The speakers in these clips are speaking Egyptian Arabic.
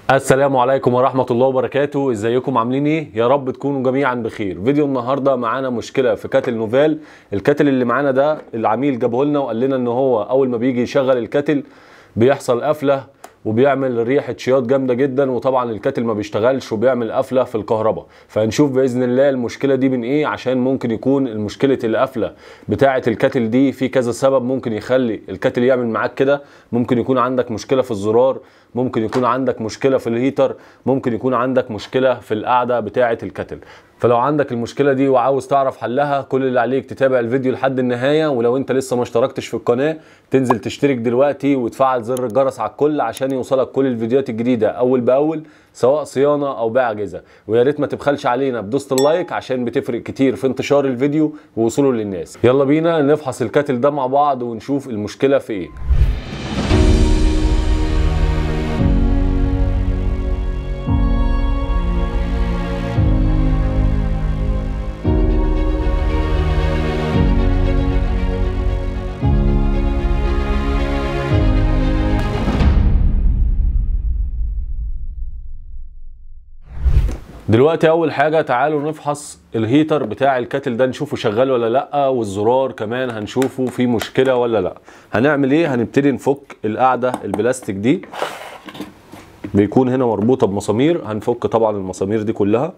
السلام عليكم ورحمة الله وبركاته ازيكم عاملين ايه يا رب تكونوا جميعا بخير فيديو النهاردة معانا مشكلة في كاتل نوفال الكاتل اللي معانا ده العميل جابه لنا وقال لنا ان هو اول ما بيجي يشغل الكاتل بيحصل قفلة وبيعمل ريحة شياط جامدة جدا وطبعا الكاتل ما بيشتغلش وبيعمل قفلة في الكهرباء فهنشوف بإذن الله المشكلة دي من ايه عشان ممكن يكون المشكلة القفلة بتاعة الكاتل دي في كذا سبب ممكن يخلي الكاتل يعمل معاك كده ممكن يكون عندك مشكلة في الزرار ممكن يكون عندك مشكلة في الهيتر ممكن يكون عندك مشكلة في القاعدة بتاعة الكاتل فلو عندك المشكلة دي وعاوز تعرف حلها كل اللي عليك تتابع الفيديو لحد النهاية ولو انت لسه ما اشتركتش في القناة تنزل تشترك دلوقتي وتفعل زر الجرس على الكل عشان يوصلك كل الفيديوهات الجديدة اول باول سواء صيانة او بيع اجهزة ويا ريت ما تبخلش علينا بدوسة اللايك عشان بتفرق كتير في انتشار الفيديو ووصوله للناس يلا بينا نفحص الكاتل ده مع بعض ونشوف المشكلة في ايه دلوقتي اول حاجه تعالوا نفحص الهيتر بتاع الكاتل ده نشوفه شغال ولا لا والزرار كمان هنشوفه فيه مشكله ولا لا هنعمل ايه هنبتدي نفك القاعده البلاستيك دي بيكون هنا مربوطه بمسامير هنفك طبعا المسامير دي كلها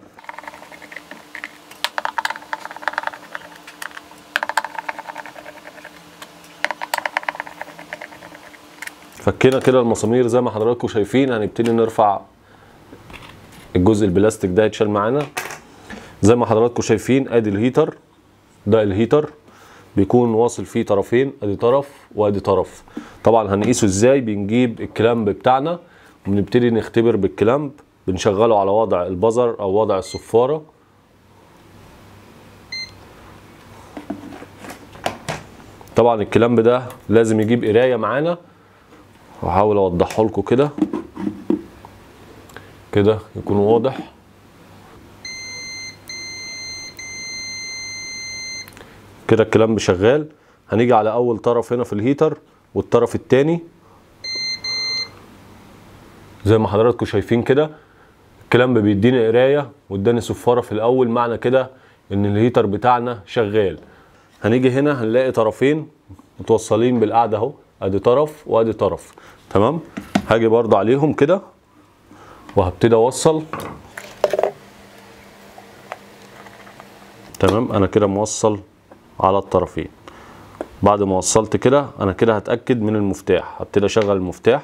فكينا كده المسامير زي ما حضراتكم شايفين هنبتدي نرفع الجزء البلاستيك ده يتشال معانا زي ما حضراتكم شايفين ادي الهيتر ده الهيتر بيكون واصل فيه طرفين ادي طرف وادي طرف طبعا هنقيسه ازاي بنجيب الكلامب بتاعنا وبنبتدي نختبر بالكلامب بنشغله على وضع البزر او وضع الصفاره طبعا الكلامب ده لازم يجيب قرايه معانا واحاول اوضحه لكم كده كده يكون واضح كده الكلام شغال هنيجي على اول طرف هنا في الهيتر والطرف التاني زي ما حضراتكم شايفين كده الكلام بيديني قرايه واداني صفاره في الاول معنى كده ان الهيتر بتاعنا شغال هنيجي هنا هنلاقي طرفين متوصلين بالقاعده اهو ادي طرف وادي طرف تمام هاجي برضو عليهم كده وهبتدي اوصل تمام انا كده موصل على الطرفين بعد ما وصلت كده انا كده هتاكد من المفتاح هبتدي اشغل المفتاح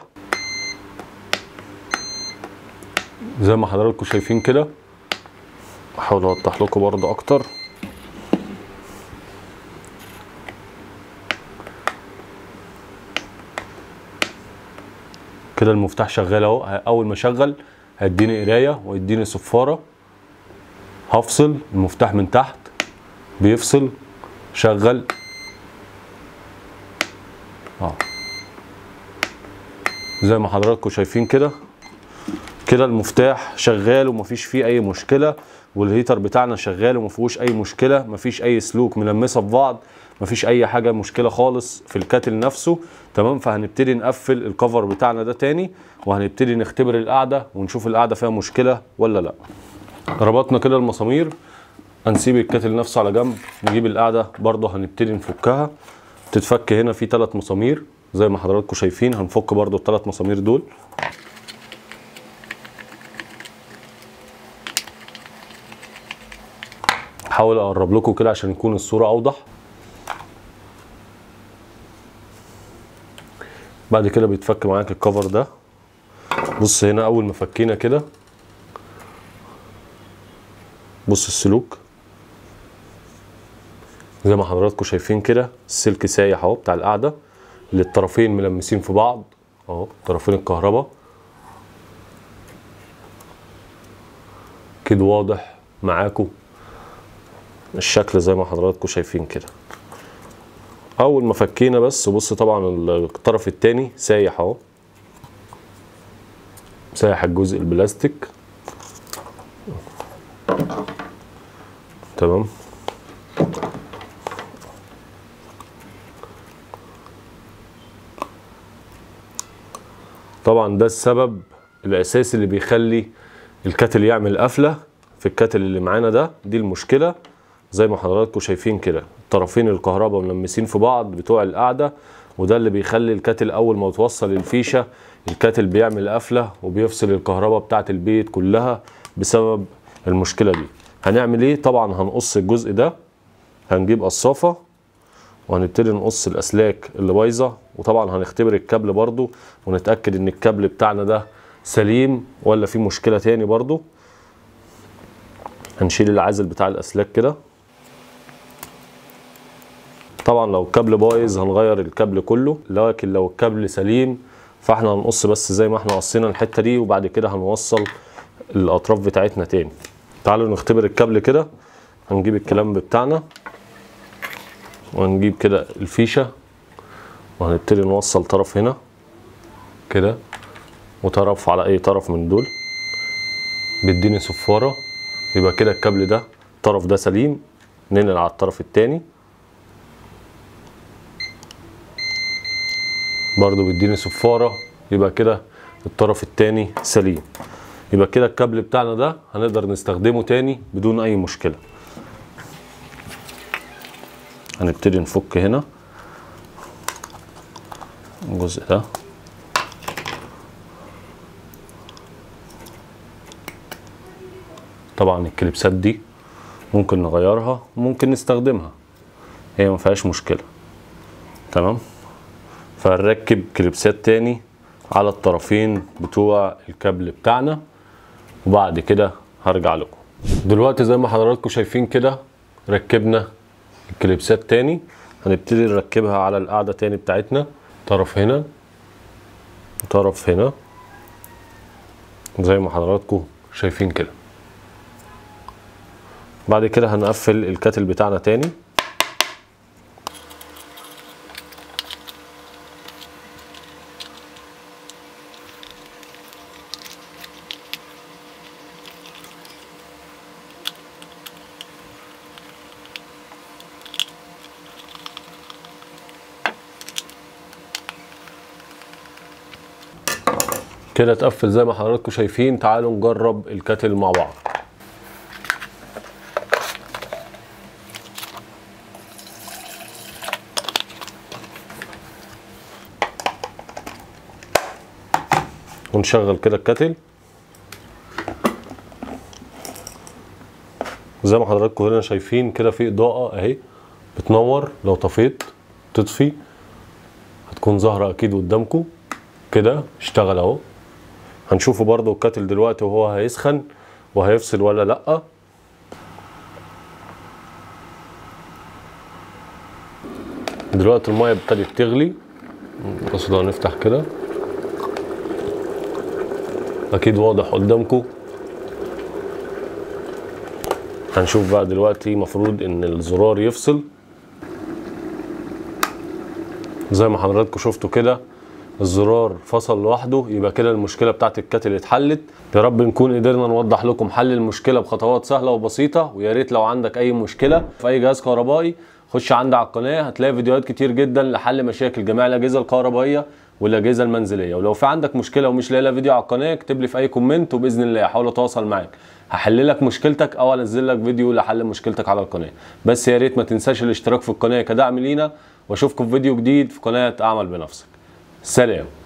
زي ما حضراتكم شايفين كده احاول اوضح لكم برضه اكتر كده المفتاح شغال اهو اول ما اشغل هيديني قرايه ويديني صفاره هفصل المفتاح من تحت بيفصل شغل اه زي ما حضراتكم شايفين كده كده المفتاح شغال ومفيش فيه اي مشكله والهيتر بتاعنا شغال ومفيهوش اي مشكله مفيش اي سلوك ملمسه ببعض مفيش اي حاجه مشكله خالص في الكاتل نفسه تمام فهنبتدي نقفل الكفر بتاعنا ده تاني وهنبتدي نختبر القاعده ونشوف القاعده فيها مشكله ولا لا ربطنا كده المسامير هنسيب الكاتل نفسه على جنب نجيب القاعده برضه هنبتدي نفكها تتفك هنا في ثلاث مسامير زي ما حضراتكم شايفين هنفك برضه الثلاث مسامير دول احاول اقرب لكم كده عشان يكون الصوره اوضح بعد كده بيتفك معاك الكفر ده بص هنا اول ما فكينا كده بص السلوك زي ما حضراتكم شايفين كده السلك سايح اهو بتاع القاعده اللي الطرفين ملمسين في بعض اهو طرفين الكهرباء كده واضح معاكم الشكل زي ما حضراتكم شايفين كده اول ما فكينا بس بص طبعا الطرف التاني سايح اهو سايح الجزء البلاستيك تمام طبعا ده السبب الاساسي اللي بيخلي الكاتل يعمل قفله في الكاتل اللي معانا ده دي المشكله زي ما حضراتكم شايفين كده طرفين الكهرباء ملمسين في بعض بتوع القاعده وده اللي بيخلي الكاتل اول ما توصل الفيشه الكاتل بيعمل قفله وبيفصل الكهرباء بتاعه البيت كلها بسبب المشكله دي هنعمل ايه طبعا هنقص الجزء ده هنجيب قصافه وهنبتدي نقص الاسلاك اللي بايظه وطبعا هنختبر الكابل برضو ونتاكد ان الكابل بتاعنا ده سليم ولا في مشكله تاني برضو هنشيل العازل بتاع الاسلاك كده طبعا لو الكابل بايظ هنغير الكابل كله لكن لو الكابل سليم فاحنا هنقص بس زي ما احنا قصينا الحته دي وبعد كده هنوصل الاطراف بتاعتنا تاني تعالوا نختبر الكابل كده هنجيب الكلامب بتاعنا وهنجيب كده الفيشه وهنبتدي نوصل طرف هنا كده وطرف على اي طرف من دول بيديني صفاره يبقى كده الكابل ده الطرف ده سليم ننقل على الطرف التاني برضو بيديني صفارة يبقى كده الطرف التاني سليم يبقى كده الكابل بتاعنا ده هنقدر نستخدمه تاني بدون اي مشكلة هنبتدي نفك هنا الجزء ده طبعا الكليبسات دي ممكن نغيرها وممكن نستخدمها هي ما فيهاش مشكله تمام فهنركب كليبسات تاني على الطرفين بتوع الكابل بتاعنا وبعد كده هرجع لكم دلوقتي زي ما حضراتكم شايفين كده ركبنا الكليبسات تاني هنبتدي نركبها على القاعدة تاني بتاعتنا طرف هنا وطرف هنا زي ما حضراتكم شايفين كده بعد كده هنقفل الكاتل بتاعنا تاني كده اتقفل زي ما حضراتكم شايفين تعالوا نجرب الكاتل مع بعض ونشغل كده الكاتل زي ما حضراتكم هنا شايفين كده في اضاءة اهي بتنور لو طفيت تطفي هتكون ظاهرة اكيد قدامكم كده اشتغل اهو هنشوفه برضو الكاتل دلوقتي وهو هيسخن وهيفصل ولا لأ دلوقتي المية ابتدت تغلي بصوا لو نفتح كده اكيد واضح قدامكم هنشوف بقى دلوقتي مفروض ان الزرار يفصل زي ما حضراتكم شفتوا كده الزرار فصل لوحده يبقى كده المشكله بتاعت الكاتل اتحلت يا رب نكون قدرنا نوضح لكم حل المشكله بخطوات سهله وبسيطه ويا ريت لو عندك اي مشكله في اي جهاز كهربائي خش عندي على القناه هتلاقي فيديوهات كتير جدا لحل مشاكل جميع الاجهزه الكهربائيه والاجهزه المنزليه ولو في عندك مشكله ومش لاقي لها فيديو على القناه اكتب لي في اي كومنت وباذن الله هحاول اتواصل معاك هحل لك مشكلتك او انزل لك فيديو لحل مشكلتك على القناه بس يا ريت ما تنساش الاشتراك في القناه كدعم لينا واشوفكم في فيديو جديد في قناه اعمل بنفسك سلام